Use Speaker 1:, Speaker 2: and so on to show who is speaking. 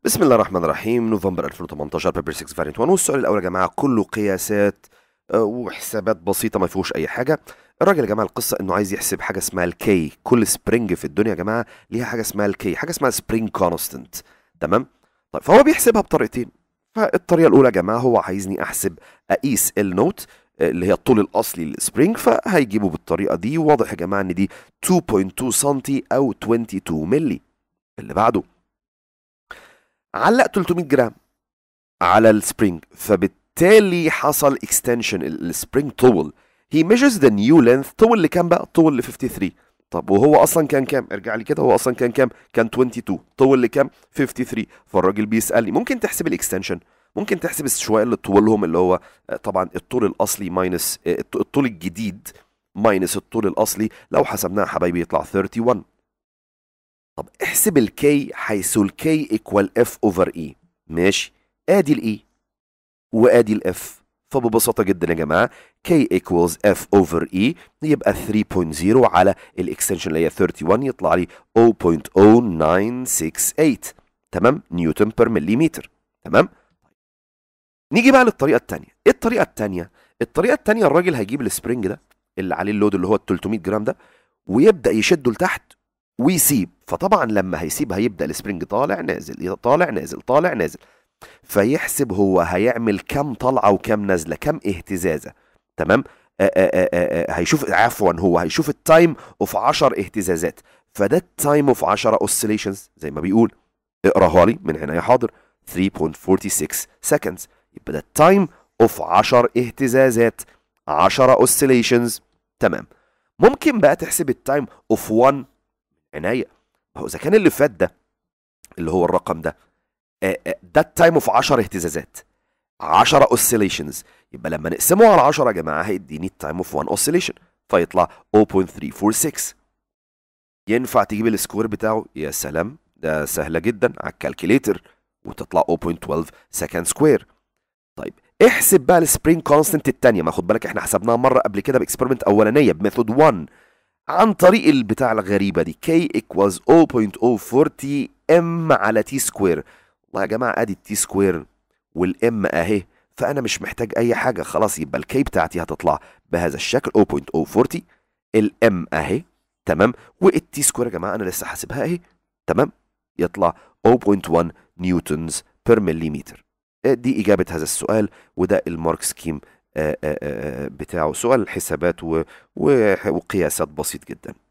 Speaker 1: بسم الله الرحمن الرحيم نوفمبر 2018 بيبر 6 فارينت 1 والسؤال الاول يا جماعه كله قياسات آه، وحسابات بسيطه ما فيهوش اي حاجه الراجل يا جماعه القصه انه عايز يحسب حاجه اسمها الكي كل سبرينج في الدنيا يا جماعه ليها حاجه اسمها الكي حاجه اسمها سبرينج كونستنت تمام طيب فهو بيحسبها بطريقتين فالطريقه الاولى يا جماعه هو عايزني احسب اقيس النوت آه، اللي هي الطول الاصلي للسبرينج فهيجيبه بالطريقه دي واضح يا جماعه ان دي 2.2 سم او 22 مللي اللي بعده علق 300 جرام على السبرينج فبالتالي حصل اكستنشن السبرينج طول he measures the new length طول اللي كام بقى طول اللي 53 طب وهو اصلا كان كام ارجع لي كده هو اصلا كان كام كان 22 طول اللي كام 53 فالراجل بيسالني ممكن تحسب الاكستنشن ممكن تحسب الشويه اللي طولهم اللي هو آه، طبعا الطول الاصلي ماينس الطول الجديد ماينس الطول الاصلي لو حسبناها حبايبي يطلع 31 طب احسب الكي حيث الكي ايكوال اف اوفر اي ماشي ادي الاي وادي الاف فببساطه جدا يا جماعه k equals f over e يبقى 3.0 على الاكستنشن اللي هي 31 يطلع لي 0.0968 تمام نيوتن بير مليمتر تمام نيجي بقى للطريقه الثانيه ايه الطريقه الثانيه الطريقه الثانيه الراجل هيجيب السبرينج ده اللي عليه اللود اللي هو ال 300 جرام ده ويبدا يشده لتحت ويسيب فطبعا لما هيسيب هيبدا السبرينج طالع نازل طالع نازل طالع نازل فيحسب هو هيعمل كم طلعه وكم نازله كم اهتزازه تمام آآ آآ آآ هيشوف عفوا هو هيشوف التايم اوف 10 اهتزازات فده التايم اوف 10 اوسيليشنز زي ما بيقول اقراها لي من هنا يا حاضر 3.46 seconds يبقى ده التايم اوف 10 اهتزازات 10 اوسيليشنز تمام ممكن بقى تحسب التايم اوف 1 عناية ما هو اذا كان اللي فات ده اللي هو الرقم ده آه، آه، ده التايم اوف 10 اهتزازات 10 اوسيليشنز يبقى لما نقسمه على 10 يا جماعه هيديني التايم اوف 1 اوسيليشن فيطلع 0.346 ينفع تجيب السكور بتاعه يا سلام ده سهله جدا على الكالكوليتر وتطلع 0.12 سكند سكوير طيب احسب بقى السبرينج كونستنت الثانيه ما خد بالك احنا حسبناها مره قبل كده باكسبيرمنت اولانيه بميثود 1 عن طريق البتاع الغريبه دي k equals 0.040 m على t سكوير والله يا جماعه ادي التي سكوير والام اهي فانا مش محتاج اي حاجه خلاص يبقى الكي بتاعتي هتطلع بهذا الشكل 0.040 الام اهي تمام والتي سكوير يا جماعه انا لسه حاسبها اهي تمام يطلع 0.1 نيوتنز بير مليمتر دي اجابه هذا السؤال وده المارك سكيم آه، آه، آه، بتاعه سؤال حسابات و- و- وقياسات بسيط جدا